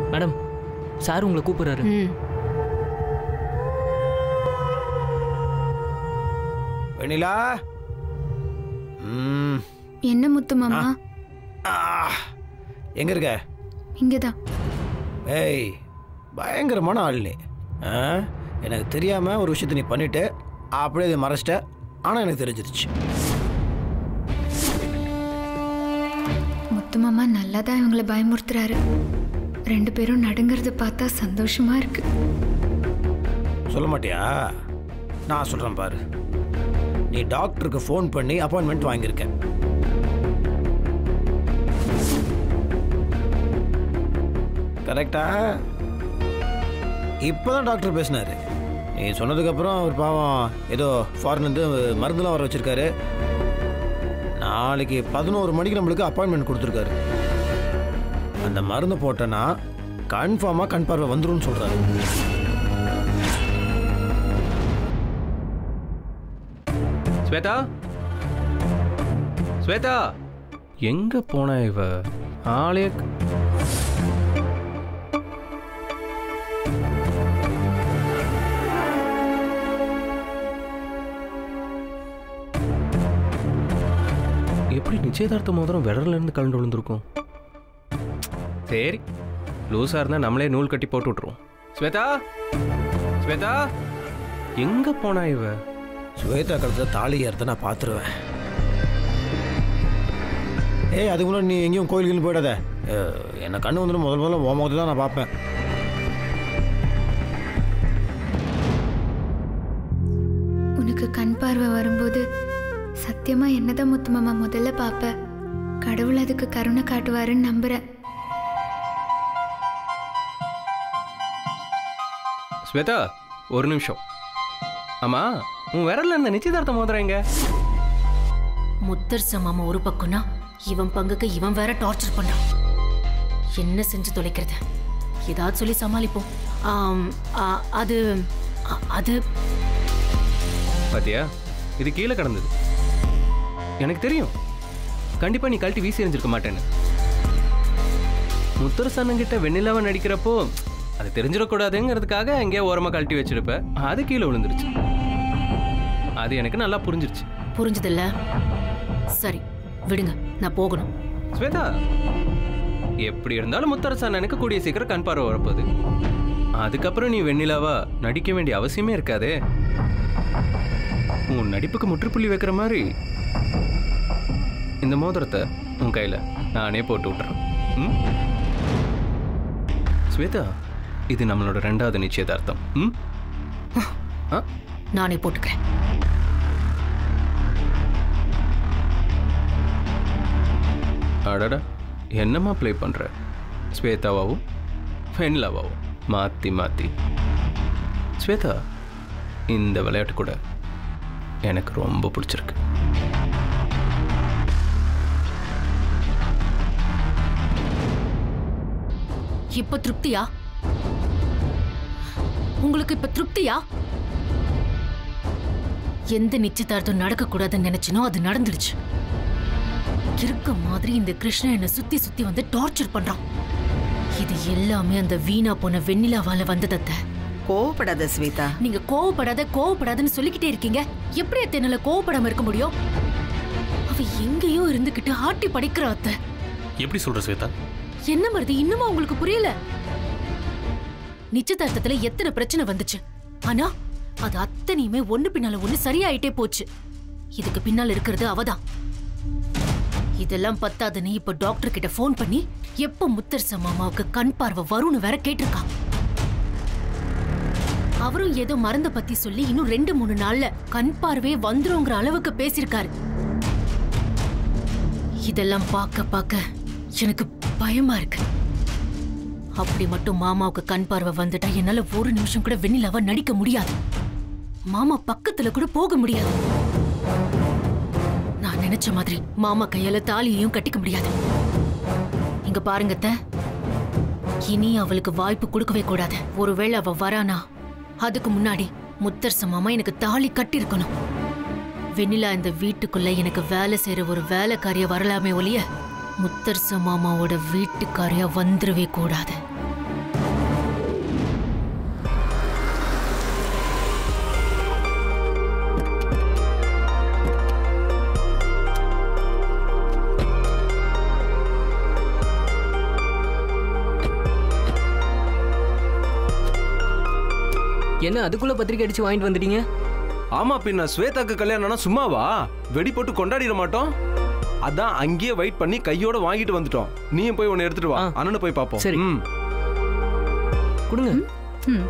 Madam sir உங்களை கூப்பிடுறாரு ம் வெண்ணிலா ம், என்ன முத்து மாமா ஆ, எங்க இருக்க இங்கதான் ஏய் பயங்கரமான ஆள் நீ ஆ? எனக்கு தெரியாம ஒரு விஷயத்தை நீ பண்ணிட்டு அப்படியே இதை மறைச்சிட்ட ஆனா எனக்கு தெரிஞ்சிருச்சு முத்து மாமா நல்லா தான் இவங்கள பயமுறுத்துறாரு ரெண்டு பேரும் நடுங்கிறத பார்த்தா சந்தோஷமா இருக்கு சொல்ல மாட்டியா நான் சொல்றேன் பாரு நீ டாக்டருக்கு ஃபோன் பண்ணி அப்பாயின்மெண்ட் வாங்கியிருக்க கரெக்டா இப்போதான் டாக்டர் பேசினாரு நீ சொன்னதுக்கப்புறம் அவர் பாவம் ஏதோ ஃபாரின்லேருந்து மருந்துலாம் வர வச்சிருக்காரு நாளைக்கு பதினோரு மணிக்கு நம்மளுக்கு அப்பாயின்மெண்ட் கொடுத்துருக்காரு அந்த மருந்து போட்டேன்னா கன்ஃபார்மாக கண் பார்வை வந்துரும்னு சொல்கிறாரு ஸ்வேதா ஸ்வேதா எங்க போனா இவ ஆளே க- எப்படி நிச்சயதார்த்த மோதிரம் விரல்ல இருந்து கலந்து விழுந்திருக்கும் சரி லூசா இருந்தா நம்மளே நூல் கட்டி போட்டு விட்டுருவோம் ஸ்வேதா ஸ்வேதா எங்க போனா இவ ஸ்வேதா கழுத்துல தாலி ஏறத நான் பார்த்துருவேன் ஏய் அதுக்கு முன்னாடி நீ எங்கேயும் கோயிலுக்கு போயிடாத அஹ், என்ன கண்ணு வந்துடும் முதல் முதல்ல உன் முகத்தை தான் நான் பார்ப்பேன் உனக்கு கண் பார்வை வரும்போது சத்தியமா என்னதான் முத்து மாமா முதல்ல பாப்ப கடவுள் அதுக்கு கருணை காட்டுவாருன்னு நம்புறேன் ஸ்வேதா ஒரு நிமிஷம் ஆமா உன் விரல்ல இந்த நிச்சயதார்த்த மோதிரம் எங்க முத்தர் சமாம ஒரு பக்கம்னா இவன் பங்குக்கு இவன் வேற டார்ச்சர் பண்றான் என்ன செஞ்சு தொலைக்கிறது ஏதாவது சொல்லி சமாளிப்போம் ஆம், ஆ, அது அ- அது பாத்தியா இது கீழே கிடந்தது எனக்கு தெரியும் கண்டிப்பா நீ கழட்டி வீசி எறிஞ்சிருக்க மாட்டேன்னு முத்தரசண்ணங்கிட்ட வெண்ணிலாவை நடிக்கிறப்போ அது தெரிஞ்சிடக்கூடாதுங்கிறதுக்காக எங்கேயோ ஓரமா கழட்டி வச்சிருப்ப அது கீழே விழுந்துருச்சு அது எனக்கு நல்லா புரிஞ்சிருச்சு புரிஞ்சதில்ல சரி விடுங்க நான் போகணும் ஸ்வேதா எப்படி இருந்தாலும் முத்தரசன் எனக்கு கூடிய சீக்கிரம் கண் பார்வை வரப்போகுது அதுக்கப்புறம் நீ வெண்ணிலாவா நடிக்க வேண்டிய அவசியமே இருக்காதே உன் நடிப்புக்கு முற்றுப்புள்ளி வைக்கிற மாதிரி இந்த மோதிரத்தை உன் கையில நானே போட்டு விட்டுறேன் ம்? ஸ்வேதா இது நம்மளோட ரெண்டாவது நிச்சயதார்த்தம் ம் ஆ நானே போட்டுக்கிறேன் அடடா என்னம்மா ப்ளே பண்ற ஸ்வேதாவாவும் வெண்ணிலாவாவும் மாத்தி மாத்தி ஸ்வேதா இந்த விளையாட்டு கூட எனக்கு ரொம்ப பிடிச்சிருக்கு இப்ப திருப்தியா உங்களுக்கு இப்ப திருப்தியா எந்த நிச்சயதார்த்தம் நடக்க கூடாதுன்னு நினைச்சனோ அது நடந்துடுச்சு இருக்க மாதிரி இந்த கிருஷ்ணன் என்னை சுத்தி சுத்தி வந்து டார்ச்சர் பண்றான் இது எல்லாமே அந்த வீணா போன வெண்ணிலாவால வந்ததத்த கோவப்படாத ஸ்வேதா நீங்க கோவப்படாத கோவப்படாதன்னு சொல்லிக்கிட்டே இருக்கீங்க எப்படி அத்தை என்னால கோவப்படாம இருக்க முடியும் அவ எங்கேயோ இருந்துகிட்டு ஆட்டி படைக்கிற அத்தை எப்படி சொல்ற ஸ்வேதா என்ன மருதி இன்னுமா உங்களுக்கு புரியல நிச்சயதார்த்தத்துல எத்தனை பிரச்சனை வந்துச்சு ஆனா அது அத்தனையுமே ஒண்ணு பின்னால ஒண்ணு சரியாயிட்டே போச்சு இதுக்கு பின்னால இருக்கிறது அவதான் இதெல்லாம் பத்தாதுன்னு இப்ப டாக்டர் கிட்ட ஃபோன் பண்ணி எப்ப முத்தரச மாமாவுக்கு கண் பார்வை வரும்னு வேற கேட்டிருக்கான் அவரும் ஏதோ மருந்த பத்தி சொல்லி இன்னும் ரெண்டு மூணு நாள்ல கண் பார்வையே வந்துருங்கிற அளவுக்கு பேசியிருக்காரு இதெல்லாம் பார்க்க பார்க்க எனக்கு பயமா இருக்கு அப்படி மட்டும் மாமாவுக்கு கண் பார்வை வந்துட்டா என்னால ஒரு நிமிஷம் கூட வெண்ணிலாவா நடிக்க முடியாது மாமா பக்கத்துல கூட போக முடியாது நான் நினைச்ச மாதிரி மாமா கையால தாலியையும் கட்டிக்க முடியாது இங்க பாருங்க அத்தை. இனி அவளுக்கு வாய்ப்பு கொடுக்கவே கூடாது ஒருவேளை அவ வரானா அதுக்கு முன்னாடி முத்தரச மாமா எனக்கு தாலி கட்டியிருக்கணும் வெண்ணிலா இந்த வீட்டுக்குள்ள எனக்கு வேலை செய்யற ஒரு வேலைக்காரிய வரலாமே ஒழிய முத்தரச மாமாவோட வீட்டுக்காரியா வந்துடவே கூடாது என்ன அதுக்குள்ள பத்திரிக்கை அடிச்சு வாங்கிட்டு வந்துட்டீங்க ஆமா பின்ன ஸ்வேதாக்கு கல்யாணம்னா சும்மாவா வெடி போட்டு கொண்டாடிட மாட்டோம் அதான் அங்கேயே வெயிட் பண்ணி கையோட வாங்கிட்டு வந்துட்டோம் நீயும் போய் ஒன்னு எடுத்துட்டு வா ஆ. அண்ணனு போய் பாப்போம் சரி. ம். கொடுங்க ம்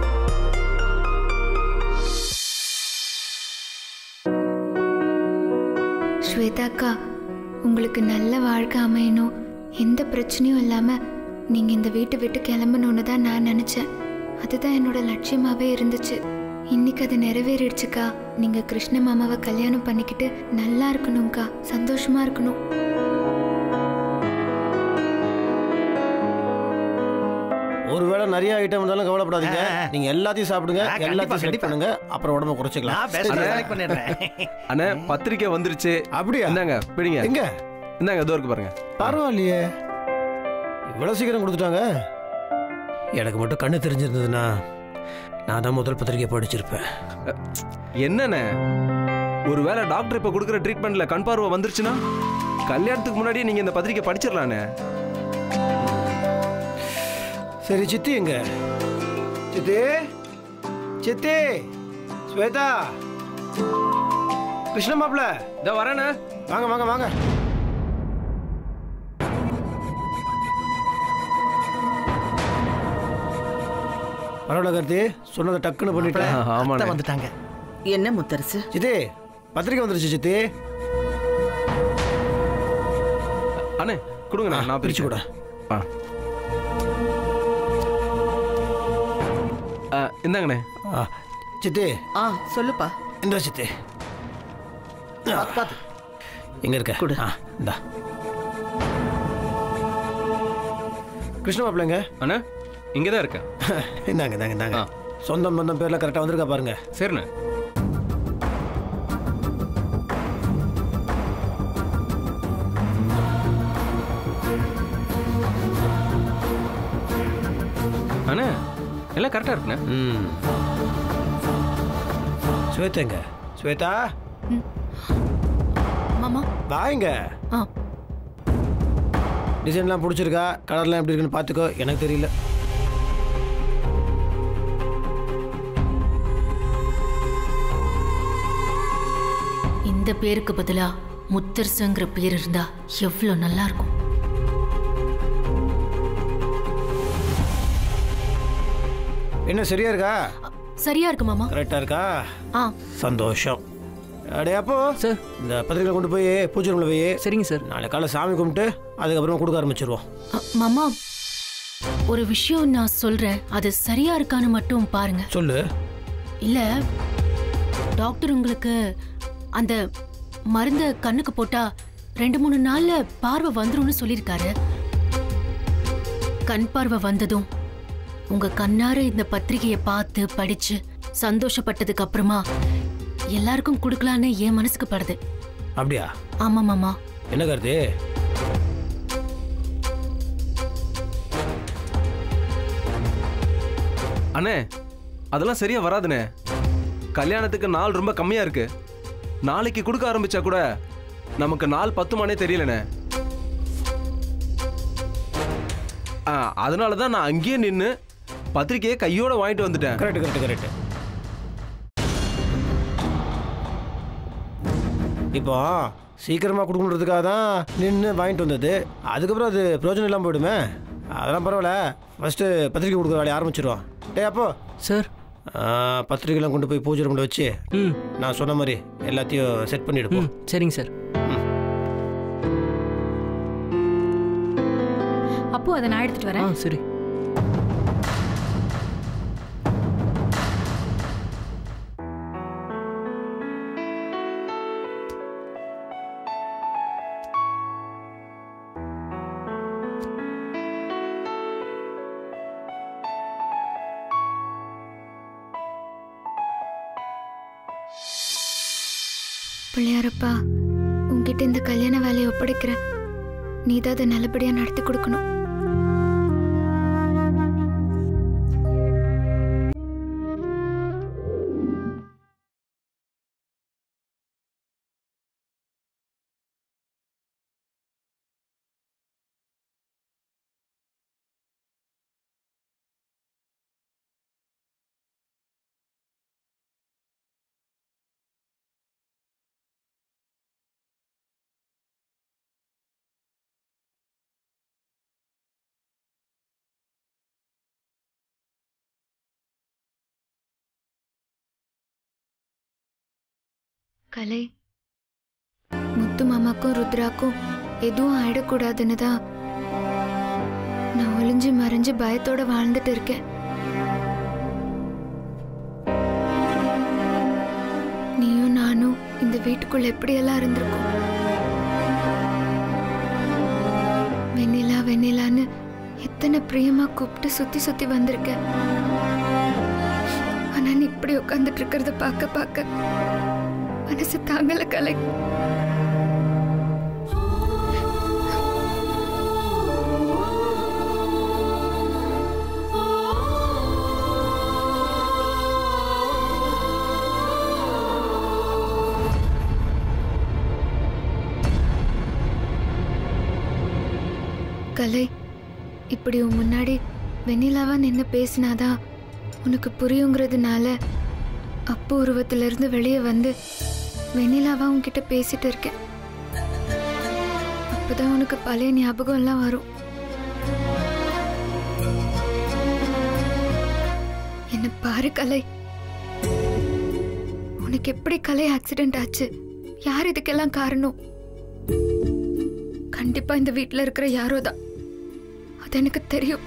ஸ்வேதாக்கா உங்களுக்கு நல்ல வாழ்க்கை அமையணும் எந்த பிரச்சனையும் இல்லாமல் நீங்கள் இந்த வீட்டை விட்டு கிளம்பணும்னு தான் நான் நினச்சேன் அதுதான் என்னோட லட்சியமாகவே இருந்துச்சு இன்னைக்கு அது நிறைவேறிடுச்சுக்கா நீங்கள் கிருஷ்ண மாமாவை கல்யாணம் பண்ணிக்கிட்டு நல்லா இருக்கணும்க்கா சந்தோஷமா இருக்கணும் ஒருவேளை நிறைய ஐட்டம் இருந்தாலும் கவலைப்படாதீங்க ஆ, ஆ. நீங்க எல்லாத்தையும் சாப்பிடுங்க ஆ, கண்டிப்பா, எல்லாத்தையும் செட் கண்டிப்பா. பண்ணுங்க அப்புறம் உடம்ப குறைச்சிக்கலாம் நான் பெஸ்ட் அண்ணே. செலக்ட் பண்ணிடுறேன் அண்ணே பத்திரிக்கை வந்துருச்சு அப்படியா இந்தாங்க பிடிங்க எங்க இந்தாங்க இதோ இருக்கு பாருங்க பரவாயில்லையே இவ்வளவு சீக்கிரம் கொடுத்துட்டாங்க எனக்கு மட்டும் கண்ணு தெரிஞ்சிருந்ததுன்னா நான் தான் முதல் பத்திரிக்கை படிச்சிருப்பேன் என்னண்ணே ஒருவேளை டாக்டர் இப்ப கொடுக்குற ட்ரீட்மெண்ட்ல கண் பார்வை வந்துருச்சுன்னா கல்யாணத்துக்கு முன்னாடியே நீங்க இந்த பத்திரிக்கை படிச்சிடலாண்ணே சரி சித்தி எங்க சித்தி சித்தி ஸ்வேதா கிருஷ்ண மாப்பிள்ள இதோ வரேண்ணே வாங்க வாங்க வாங்க பரவாயில்ல கார்த்தி சொன்னதை டக்குன்னு பண்ணிட்டேன் ஆ, ஆமாண்ணே. அத்தை வந்துட்டாங்க என்ன முத்தரசு சித்தி பத்திரிக்கை வந்துருச்சு சித்தி அண்ணே கொடுங்க நான் பிரிச்சு கூட ஆ ஆ, இந்தாங்கண்ணே ஆ, சித்தி ஆ சொல்லுப்பா இந்த சித்தி பார்த்து பார்த்து எங்க இருக்க கொடு. ஆ இந்தா கிருஷ்ண மாப்பிள்ளைங்க அண்ணே இங்கே தான் இருக்கேன் இந்தாங்க இந்தாங்க இந்தாங்க ஆ. சொந்தம் பந்தம் பேர்ல கரெக்டாக வந்திருக்கா பாருங்க சரிண்ணே அண்ணே எல்லாம் கரெக்டாக இருக்குண்ணே ம் ஸ்வேதாங்க ஸ்வேதா மாமா வாங்க ஆ டிசைன்லாம் பிடிச்சிருக்கா கலர்லாம் எப்படி இருக்குன்னு பார்த்துக்கோ எனக்கு தெரியல இந்த பேருக்கு பதிலா முத்தரசுங்கிற பேர் இருந்தா எவ்வளோ நல்லா இருக்கும் என்ன சரியா இருக்கா அ, சரியா இருக்கு மாமா கரெக்டாக இருக்கா ஆ சந்தோஷம் அடே அப்போ சார் இந்த பத்திரிக்கை கொண்டு போய் பூஜை ரூமில் போய் சரிங்க சார் நாளை காலை சாமி கும்பிட்டு அதுக்கப்புறமா கொடுக்க ஆரம்பிச்சிருவோம் அ, மாமா ஒரு விஷயம் நான் சொல்றேன் அது சரியா இருக்கான்னு மட்டும் பாருங்க சொல்லு இல்ல டாக்டர் உங்களுக்கு அந்த மருந்த கண்ணுக்கு போட்டா ரெண்டு மூணு நாள்ல பார்வை வந்துரும்னு சொல்லியிருக்காரு கண் பார்வை வந்ததும் உங்க கண்ணார இந்த பத்திரிகையை பார்த்து படிச்சு சந்தோஷப்பட்டதுக்கு அப்புறமா எல்லாருக்கும் கொடுக்கலான்னு என் மனசுக்கு படுது அப்படியா ஆமா மாமா என்ன கருத்து அண்ணே அதெல்லாம் சரியா வராதுண்ணே கல்யாணத்துக்கு நாள் ரொம்ப கம்மியா இருக்கு நாளைக்கு கொடுக்க ஆரம்பிச்சா கூட நமக்கு நாள் பத்துமானே தெரியலண்ணே ஆ, அதனால தான் நான் அங்கேயே நின்று பத்திரிக்கையை கையோட வாங்கிட்டு வந்துட்டேன் கரெக்ட் கரெக்ட் கரெக்ட் இப்போ சீக்கிரமாக கொடுக்கணுன்றதுக்காக தான் நின்று வாங்கிட்டு வந்தது அதுக்கப்புறம் அது பிரயோஜனம் இல்லாமல் போயிடுமே அதெல்லாம் பரவாயில்ல ஃபஸ்ட்டு பத்திரிக்கை கொடுக்குற வேலையை ஆரம்பிச்சிருவோம் டே அப்போ சார் ஆ, பத்திரிக்கைலாம் கொண்டு போய் பூஜை ரூமில் வச்சு ம் நான் சொன்ன மாதிரி எல்லாத்தையும் செட் பண்ணிடுப்போம் ம் சரிங்க சார் அப்போ அதை நான் எடுத்துட்டு ஆ வரேன் சரி பிள்ளையாரப்பா உன்கிட்ட இந்த கல்யாண வேலையை ஒப்படைக்கிறேன் நீ தான் அதை நல்லபடியாக நடத்தி கொடுக்கணும் கலை முத்து மாமாக்கும் ருத்ராக்கும் எதுவும் ஆயிடக்கூடாதுன்னு தான் நான் ஒளிஞ்சு மறைஞ்சு பயத்தோட வாழ்ந்துட்டு இருக்கேன் நீயும் நானும் இந்த வீட்டுக்குள்ள எப்படியெல்லாம் இருந்திருக்கோம் வெண்ணிலா வெண்ணிலான்னு எத்தனை பிரியமா கூப்பிட்டு சுத்தி சுத்தி வந்திருக்க ஆனா நீ இப்படி உட்காந்துட்டு இருக்கிறத பார்க்க பார்க்க மனசு தாங்கல கலை கலை இப்படி உன் முன்னாடி வெண்ணிலாவா நின்று பேசினாதான் உனக்கு புரியுங்கிறதுனால அப்பு உருவத்திலிருந்து வெளியே வந்து வெண்ணிலாவா உன்கிட்ட பேசிட்டு இருக்கேன் அப்பதான் உனக்கு பழைய ஞாபகம் எல்லாம் வரும் என்ன பாரு கலை உனக்கு எப்படி கலை ஆக்சிடென்ட் ஆச்சு யார் இதுக்கெல்லாம் காரணம் கண்டிப்பா இந்த வீட்ல இருக்கிற யாரோ தான் அது எனக்கு தெரியும்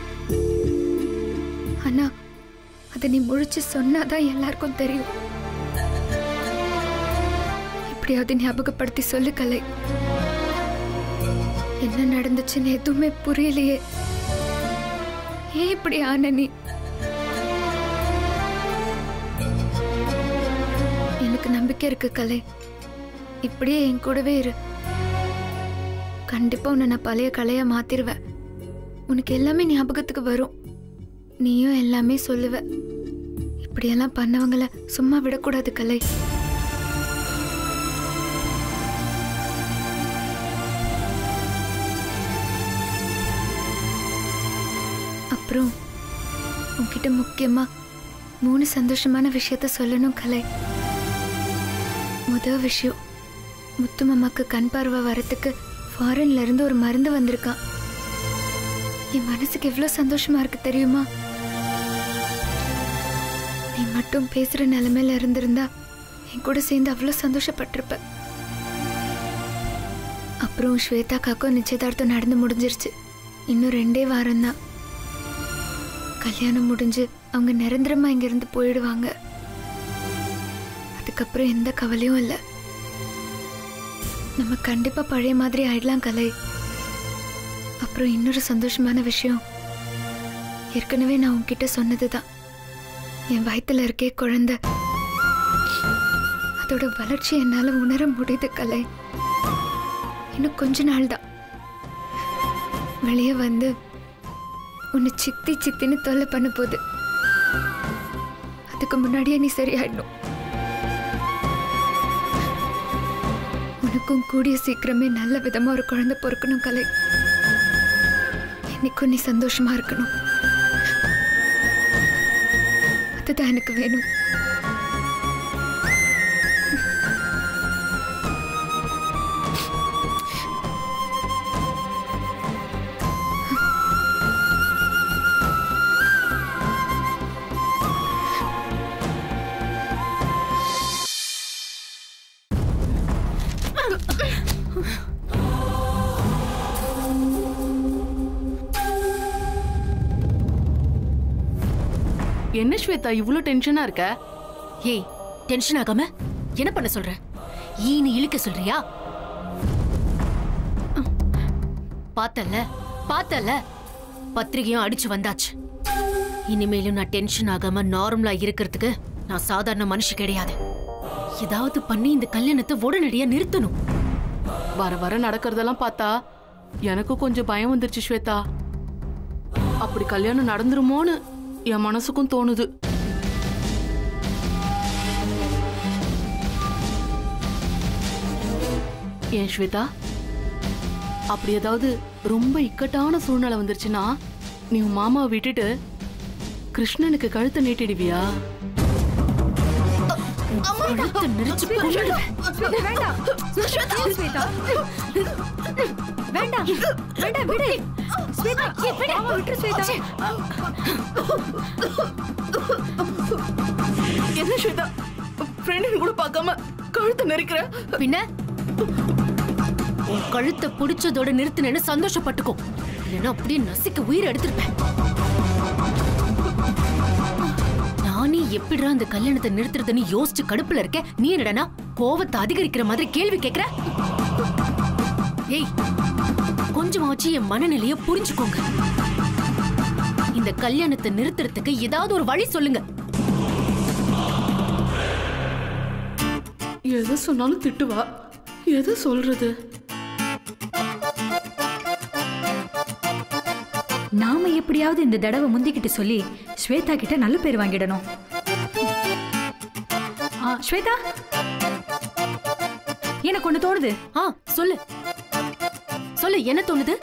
ஆனா அதை நீ முழிச்சு சொன்னாதான் எல்லாருக்கும் தெரியும் எப்படியாவது ஞாபகப்படுத்தி சொல்லு கலை என்ன நடந்துச்சுன்னு எதுவுமே புரியலையே ஏன் இப்படி ஆன நீ எனக்கு நம்பிக்கை இருக்கு கலை இப்படியே என் கூடவே இரு கண்டிப்பா உன்னை நான் பழைய கலையா மாத்திருவேன் உனக்கு எல்லாமே ஞாபகத்துக்கு வரும் நீயும் எல்லாமே சொல்லுவ இப்படியெல்லாம் பண்ணவங்கள சும்மா விடக்கூடாது கலை அப்புறம் உன்கிட்ட முக்கியமா மூணு சந்தோஷமான விஷயத்த சொல்லணும் கலை முத விஷயம் முத்து மாமாக்கு கண் பார்வை வரத்துக்கு ஃபாரின்ல இருந்து ஒரு மருந்து வந்திருக்கான் என் மனசுக்கு எவ்வளவு சந்தோஷமா இருக்கு தெரியுமா நீ மட்டும் பேசுற நிலைமையில இருந்திருந்தா என் கூட சேர்ந்து அவ்வளவு சந்தோஷப்பட்டிருப்ப அப்புறம் ஸ்வேதா காக்கும் நிச்சயதார்த்தம் நடந்து முடிஞ்சிருச்சு இன்னும் ரெண்டே வாரம் தான் கல்யாணம் முடிஞ்சு அவங்க நிரந்தரமா இங்கிருந்து போயிடுவாங்க அதுக்கப்புறம் எந்த கவலையும் இல்லை நம்ம கண்டிப்பா பழைய மாதிரி ஆயிடலாம் கலை அப்புறம் இன்னொரு சந்தோஷமான விஷயம் ஏற்கனவே நான் உன்கிட்ட சொன்னதுதான் என் வயித்துல இருக்கே குழந்தை அதோட வளர்ச்சி என்னால உணர முடியுது கலை இன்னும் கொஞ்ச நாள் தான் வெளியே வந்து உன்னை சித்தி சித்தின்னு தொல்லை பண்ண போகுது அதுக்கு முன்னாடியே நீ சரியாயிடணும் உனக்கும் கூடிய சீக்கிரமே நல்ல விதமா ஒரு குழந்தை பொறுக்கணும் கலை என்னைக்கும் நீ சந்தோஷமா இருக்கணும் அதுதான் எனக்கு வேணும் என்ன ஸ்வேதா இவ்ளோ டென்ஷனா இருக்க ஏய் டென்ஷன் ஆகாம என்ன பண்ண சொல்ற ஈனு இழுக்க சொல்றியா பார்த்தல பார்த்தல பத்திரிகையும் அடிச்சு வந்தாச்சு இனிமேலும் நான் டென்ஷன் ஆகாம நார்மலா இருக்கிறதுக்கு நான் சாதாரண மனுஷி கிடையாது ஏதாவது பண்ணி இந்த கல்யாணத்தை உடனடியா நிறுத்தணும் வர வர நடக்கிறதெல்லாம் பார்த்தா எனக்கு கொஞ்சம் பயம் வந்துருச்சு ஸ்வேதா அப்படி கல்யாணம் நடந்துருமோன்னு என் மனசுக்கும் தோணுது ஏன் ஸ்வேதா அப்படி ஏதாவது ரொம்ப இக்கட்டான சூழ்நிலை வந்துருச்சுன்னா நீ உன் மாமாவை விட்டுட்டு கிருஷ்ணனுக்கு கழுத்தை நீட்டிடுவியா கழுத்தை நெரிச்சு கொன்னுடுவேன். வேண்டாம் வேண்டாம் விடு ஸ்வேதா ஏய், விடு விட்டுரு ஸ்வேதா என்ன ஸ்வேதா ஃப்ரெண்டுன்னு கூட பார்க்காம கழுத்தை நெரிக்கிற பின்ன உன் கழுத்தை பிடிச்சதோட நிறுத்தினேன்னு சந்தோஷப்பட்டுக்கோ இல்லைன்னா அப்படியே நசிக்க உயிர் எடுத்திருப்பேன் நானே எப்படிடா அந்த கல்யாணத்தை நிறுத்துறதுன்னு யோசிச்சு கடுப்புல இருக்க நீ என்னடா கோவத்தை அதிகரிக்கிற மாதிரி கேள்வி கேக்குற ஏய் கொஞ்சமாச்சு என் மனநிலைய புரிஞ்சுக்கோங்க இந்த கல்யாணத்தை நிறுத்துறதுக்கு ஏதாவது ஒரு வழி சொல்லுங்க எதை சொன்னாலும் திட்டுவா எதை சொல்றது நாம எப்படியாவது இந்த தடவை முந்திக்கிட்டு சொல்லி ஸ்வேதா கிட்ட நல்ல பேர் வாங்கிடணும் ஆ, ஸ்வேதா எனக்கு ஒண்ணு தோணுது ஆ சொல்லு சொல்லு என்ன தோணுது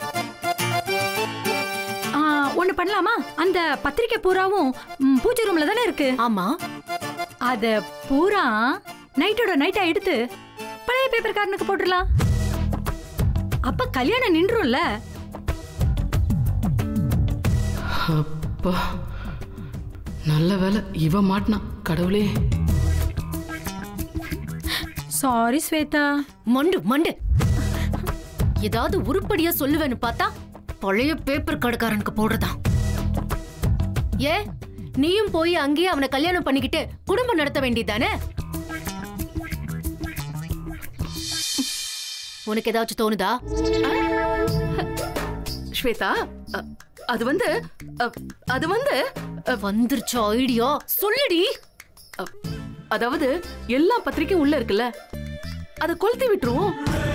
ஆ, ஒண்ணு பண்ணலாமா அந்த பத்திரிக்கை பூராவும் ம், பூஜை ரூம்ல தானே இருக்கு ஆமா அத பூரா நைட்டோட நைட்டா எடுத்து பழைய பேப்பர்காரனுக்கு போட்டுடலாம் அப்ப கல்யாணம் நின்றும்ல அப்பா நல்ல வேலை இவ மாட்டினா கடவுளே சாரி ஸ்வேதா மண்டு மண்டு ஏதாவது உருப்படியா சொல்லுவேன்னு பார்த்தா பழைய பேப்பர் கடைக்காரனுக்கு போடுறதா ஏ நீயும் போய் அங்கேயே அவனை கல்யாணம் பண்ணிக்கிட்டு குடும்பம் நடத்த வேண்டியதானே உனக்கு ஏதாச்சும் தோணுதா ஸ்வேதா அ, அது வந்து அ, அது வந்து வந்துருச்சு ஐடியா சொல்லுடி அ, அதாவது எல்லா பத்திரிக்கையும் உள்ள இருக்குல்ல அதை கொளுத்தி விட்டுருவோம்